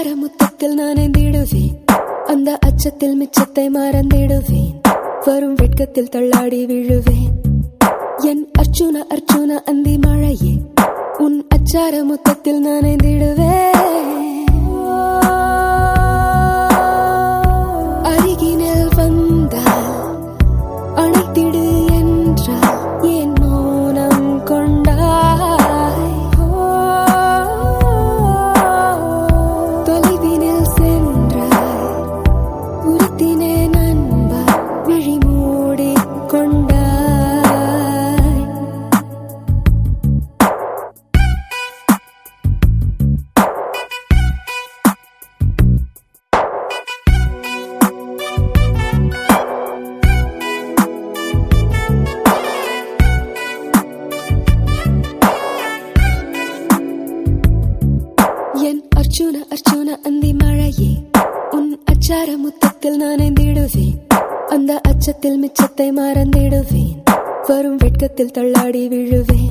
அச்சார முத்தத்தில் நான் ஐந்திடுவேன் அந்த அச்சத்தில் மிச்சத்தை மறந்திடுவேன் வரும் வெட்கத்தில் தள்ளாடி விழுவேன் என் அர்ச்சுன அர்ச்சுன அந்தி மழையே உன் அச்சார முத்தத்தில் நான் ஐந்திடுவேன் அருகினில் வந்தால் அணைத்திடு என்றால் என் மௌனம் கொண்டாய் தொலைவினில் சென்றாய் உறுத்தினே நண்பா விழி மூடி கொண்டாய் என் அர்ச்சுன அர்ச்சுன அந்தி மழையே உன் அச்சார முத்தத்தில் நான் ஐந்திடுவேன் அந்த அச்சத்தில் மிச்சத்தை மறந்திடுவேன் வரும் வெட்கத்தில் தள்ளாடி விழுவேன்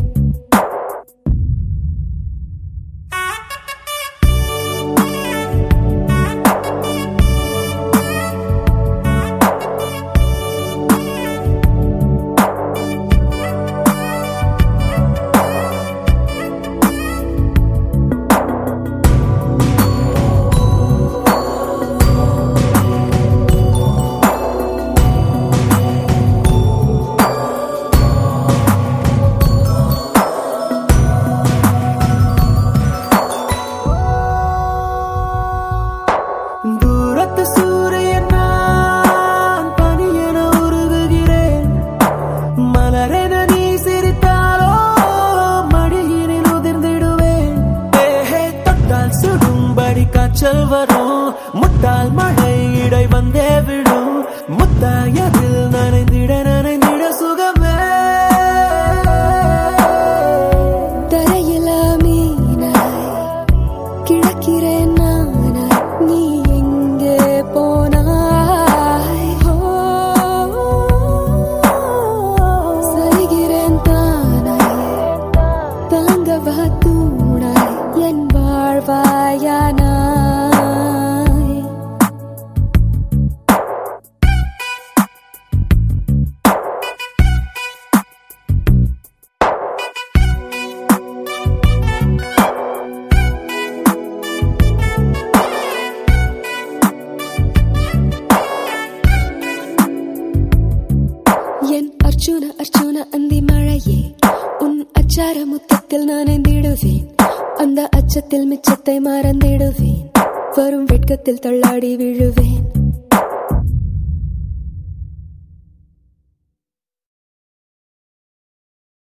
தூரத்து சூரியன் நான் பனியென உருகுகிறேன் மலரென நீ சிரித்தாலோ மடியினில் உதிர்ந்திடுவேன் ஏஹே தொட்டால் சுடும்படி காய்ச்சல் வரும் முட்டால் மழை இடை வந்தே விடும் முத்தாயதில் நனைந்திட நனைந்திட சுகமே தரையில மீனாய் கிழக்கிறேன் நானாய் நீ எங்கே போனாய் ஓ, சரிகிறேன் தானாய் தாங்கவா தூணாய் என் வாழ்வாயானாய் என் அர்ச்சுன அர்ச்சுன அந்தி மழையே உன் அச்சார முத்தத்தில் நான் ஐந்திடுவேன் அந்த அச்சத்தில் மிச்சத்தை மறந்திடுவேன் வரும் வெட்கத்தில் தள்ளாடி விழுவேன்